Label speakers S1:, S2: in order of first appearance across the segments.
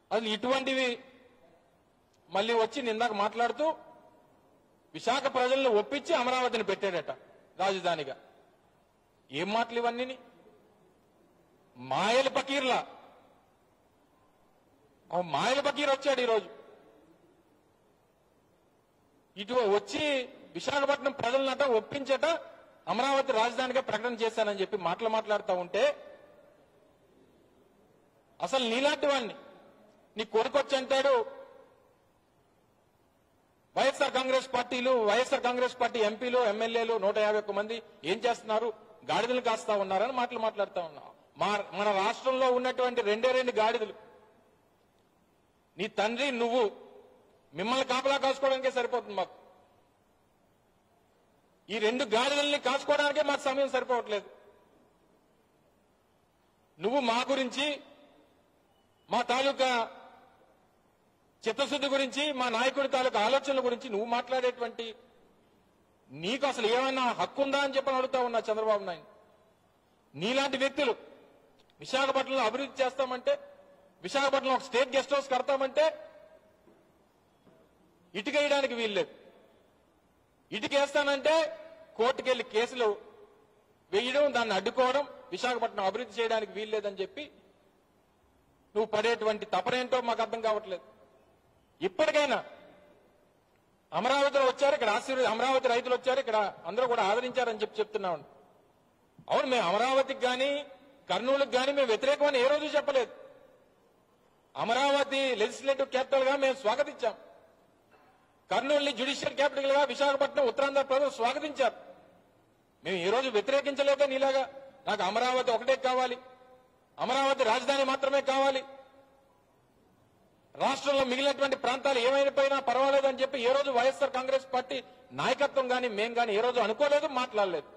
S1: అసలు ఇటువంటివి మళ్ళీ వచ్చి నిందాక మాట్లాడుతూ విశాఖ ప్రజలను ఒప్పించి అమరావతిని పెట్టాడట రాజధానిగా ఏం మాటలు ఇవన్నీ మాయల పకీర్లా ఆ మాయల పకీర్ వచ్చాడు ఈరోజు ఇటు వచ్చి విశాఖపట్నం ప్రజలనట ఒప్పించట అమరావతి రాజధానిగా ప్రకటన చేశానని చెప్పి మాటలు మాట్లాడుతూ ఉంటే అసలు నీలాంటి వాడిని నీ కొడుకొచ్చి అంటాడు వైఎస్ఆర్ కాంగ్రెస్ పార్టీలు వైఎస్ఆర్ కాంగ్రెస్ పార్టీ ఎంపీలు ఎమ్మెల్యేలు నూట యాభై ఒక్క మంది ఏం చేస్తున్నారు గాడిదలు కాస్తా ఉన్నారని మాటలు మాట్లాడుతా ఉన్నాం మా మన రాష్ట్రంలో ఉన్నటువంటి రెండే రెండు గాడిదలు నీ తండ్రి నువ్వు మిమ్మల్ని కాపలా కాసుకోవడానికే సరిపోతుంది మాకు ఈ రెండు గాడిదల్ని కాసుకోవడానికే మాకు సమయం సరిపోవట్లేదు నువ్వు మా గురించి మా తాలూకా చిత్తశుద్ధి గురించి మా నాయకుడి తాలూకా ఆలోచనల గురించి నువ్వు మాట్లాడేటువంటి నీకు అసలు ఏమైనా హక్కు ఉందా అని చెప్పని అడుగుతా ఉన్నా చంద్రబాబు నాయుడు నీలాంటి వ్యక్తులు విశాఖపట్నంలో అభివృద్ధి చేస్తామంటే విశాఖపట్నంలో ఒక స్టేట్ గెస్ట్ హౌస్ కడతామంటే ఇటుక వేయడానికి వీల్లేదు ఇటుక వేస్తానంటే కోర్టుకెళ్లి కేసులు వేయడం దాన్ని అడ్డుకోవడం విశాఖపట్నం అభివృద్ధి చేయడానికి వీల్లేదని చెప్పి నువ్వు పడేటువంటి తపనేంటో మాకు అర్థం కావట్లేదు ఇప్పటికైనా అమరావతిలో వచ్చారు ఇక్కడ ఆశీర్వ అమరావతి రైతులు వచ్చారు ఇక్కడ అందరూ కూడా ఆదరించారని చెప్పి చెప్తున్నాం అవును మేము అమరావతికి కానీ కర్నూలుకి కానీ మేము వ్యతిరేకమని ఏ రోజు చెప్పలేదు అమరావతి లెజిస్లేటివ్ క్యాపిటల్ గా మేము స్వాగతించాం కర్నూలుని జ్యుడిషియల్ క్యాపిటల్ గా విశాఖపట్నం ఉత్తరాంధ్ర ప్రజలు స్వాగతించారు మేము ఈ రోజు వ్యతిరేకించలేక నీలాగా నాకు అమరావతి ఒకటే కావాలి అమరావతి రాజధాని మాత్రమే కావాలి రాష్ట్రంలో మిగిలినటువంటి ప్రాంతాలు ఏమైనా పర్వాలేదని చెప్పి ఏ రోజు వైఎస్ఆర్ కాంగ్రెస్ పార్టీ నాయకత్వం గాని మేం గాని ఏ రోజు అనుకోలేదు మాట్లాడలేదు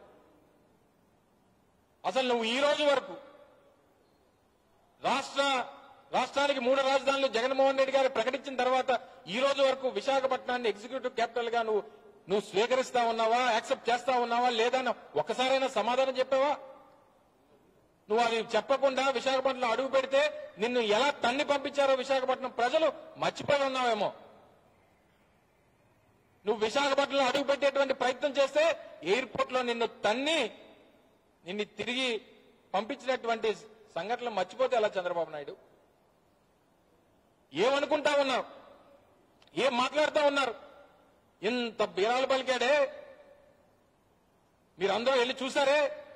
S1: అసలు నువ్వు ఈ రోజు వరకు రాష్ట్ర రాష్ట్రానికి మూడు రాజధానులు జగన్మోహన్ రెడ్డి గారు ప్రకటించిన తర్వాత ఈ రోజు వరకు విశాఖపట్నాన్ని ఎగ్జిక్యూటివ్ క్యాపిటల్ గా నువ్వు నువ్వు స్వీకరిస్తా ఉన్నావా యాక్సెప్ట్ చేస్తా ఉన్నావా లేదా అని ఒక్కసారైనా సమాధానం చెప్పావా నువ్వు అది చెప్పకుండా విశాఖపట్నంలో అడుగు పెడితే నిన్ను ఎలా తన్ని పంపించారో విశాఖపట్నం ప్రజలు మర్చిపోయి ఉన్నావేమో నువ్వు విశాఖపట్నంలో అడుగు పెట్టేటువంటి ప్రయత్నం చేస్తే ఎయిర్పోర్ట్ లో నిన్ను తన్ని నిన్ను తిరిగి పంపించినటువంటి సంఘటనలు మర్చిపోతే ఎలా చంద్రబాబు నాయుడు ఏమనుకుంటా ఉన్నారు ఏం మాట్లాడుతూ ఉన్నారు ఇంత బీరాలు పలికాడే మీరందరూ వెళ్ళి చూసారే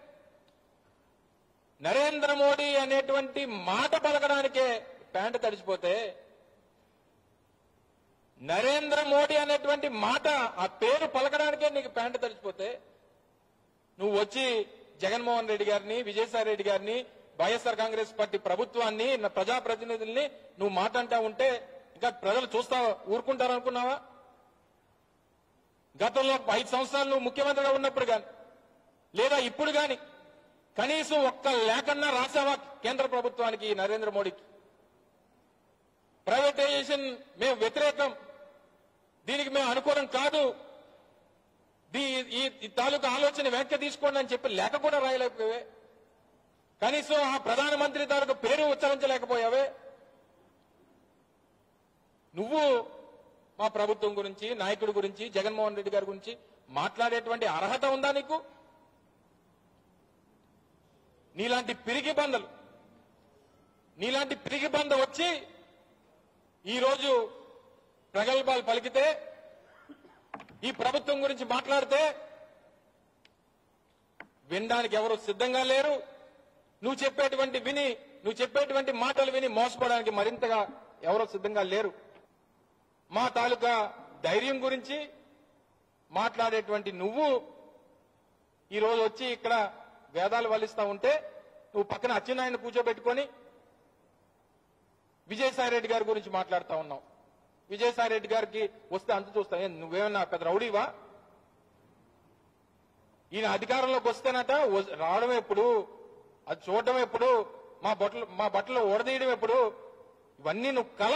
S1: నరేంద్ర మోడీ అనేటువంటి మాట పలకడానికే ప్యాంటు తడిచిపోతే నరేంద్ర మోడీ అనేటువంటి మాట ఆ పేరు పలకడానికే నీకు ప్యాంటు తడిచిపోతే నువ్వు వచ్చి జగన్మోహన్ రెడ్డి గారిని విజయసాయి రెడ్డి గారిని వైఎస్ఆర్ కాంగ్రెస్ పార్టీ ప్రభుత్వాన్ని నా ప్రజాప్రతినిధుల్ని నువ్వు మాట్లాడుతూ ఉంటే ఇంకా ప్రజలు చూస్తా ఊరుకుంటారనుకున్నావా గతంలో ఐదు సంవత్సరాలు నువ్వు ముఖ్యమంత్రిగా ఉన్నప్పుడు గాని లేదా ఇప్పుడు గాని కనీసం ఒక్క లేఖన్నా రాసావా కేంద్ర ప్రభుత్వానికి నరేంద్ర మోడీకి ప్రైవేటైజేషన్ మేము వ్యతిరేకం దీనికి మేము అనుకూలం కాదు దీ- ఈ ఈ తాలూకా ఆలోచన వెనక్కి తీసుకోండి అని చెప్పి లేఖ కూడా రాయలేకపోయావే కనీసం ఆ ప్రధానమంత్రి తాలూకా పేరు ఉచ్చరించలేకపోయావే నువ్వు మా ప్రభుత్వం గురించి నాయకుడి గురించి జగన్మోహన్ రెడ్డి గారి గురించి మాట్లాడేటువంటి అర్హత ఉందా నీకు నీలాంటి పిరిగి బందలు నీలాంటి పిరిగి బంద వచ్చి ఈరోజు ప్రగల్భాలు పలికితే ఈ ప్రభుత్వం గురించి మాట్లాడితే వినడానికి ఎవరు సిద్ధంగా లేరు నువ్వు చెప్పేటువంటి విని నువ్వు చెప్పేటువంటి మాటలు విని మోసపోవడానికి మరింతగా ఎవరు సిద్ధంగా లేరు మా తాలూకా ధైర్యం గురించి మాట్లాడేటువంటి నువ్వు ఈ రోజు వచ్చి ఇక్కడ వేదాలు వల్లిస్తా ఉంటే నువ్వు పక్కన అచ్చెన్నాయన కూర్చోబెట్టుకొని విజయసాయి రెడ్డి గారి గురించి మాట్లాడుతా ఉన్నావు విజయసాయి రెడ్డి గారికి వస్తే అంత చూస్తా ఏం నువ్వేమన్నా పెద్ద రౌడీవా ఈయన అధికారంలోకి వస్తేనట వ- రావడం ఎప్పుడు అది చూడడం ఎప్పుడు మా బట్టలు మా బట్టలు ఓడదీయడం ఎప్పుడు ఇవన్నీ నువ్వు కళ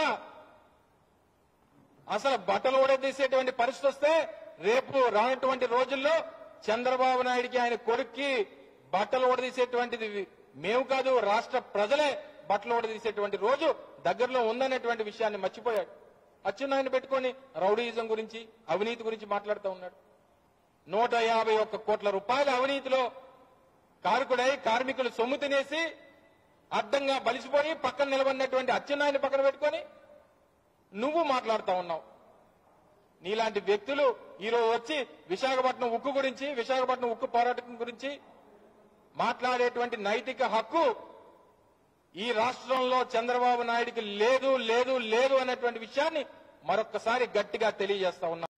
S1: అసలు బట్టలు ఓడదీసేటువంటి పరిస్థితి వస్తే రేపు రానటువంటి రోజుల్లో చంద్రబాబు నాయుడికి ఆయన కొడుక్కి బట్టలు ఓడదీసేటువంటిది మేము కాదు రాష్ట్ర ప్రజలే బట్టలు ఓడదీసేటువంటి రోజు దగ్గరలో ఉందనేటువంటి విషయాన్ని మర్చిపోయాడు అచ్చెన్నాయుడు పెట్టుకొని రౌడీయిజం గురించి అవినీతి గురించి మాట్లాడుతూ ఉన్నాడు నూట యాభై ఒక్క కోట్ల రూపాయల అవినీతిలో కారకుడై కార్మికులు సొమ్ము తినేసి అడ్డంగా బలిసిపోయి పక్కన నిలబడినటువంటి అచ్చెన్నాయుని పక్కన పెట్టుకొని నువ్వు మాట్లాడుతా ఉన్నావు నీలాంటి వ్యక్తులు ఈరోజు వచ్చి విశాఖపట్నం ఉక్కు గురించి విశాఖపట్నం ఉక్కు పోరాటం గురించి మాట్లాడేటువంటి నైతిక హక్కు ఈ రాష్ట్రంలో చంద్రబాబు నాయుడికి లేదు లేదు లేదు అనేటువంటి విషయాన్ని మరొక్కసారి గట్టిగా తెలియజేస్తా ఉన్నా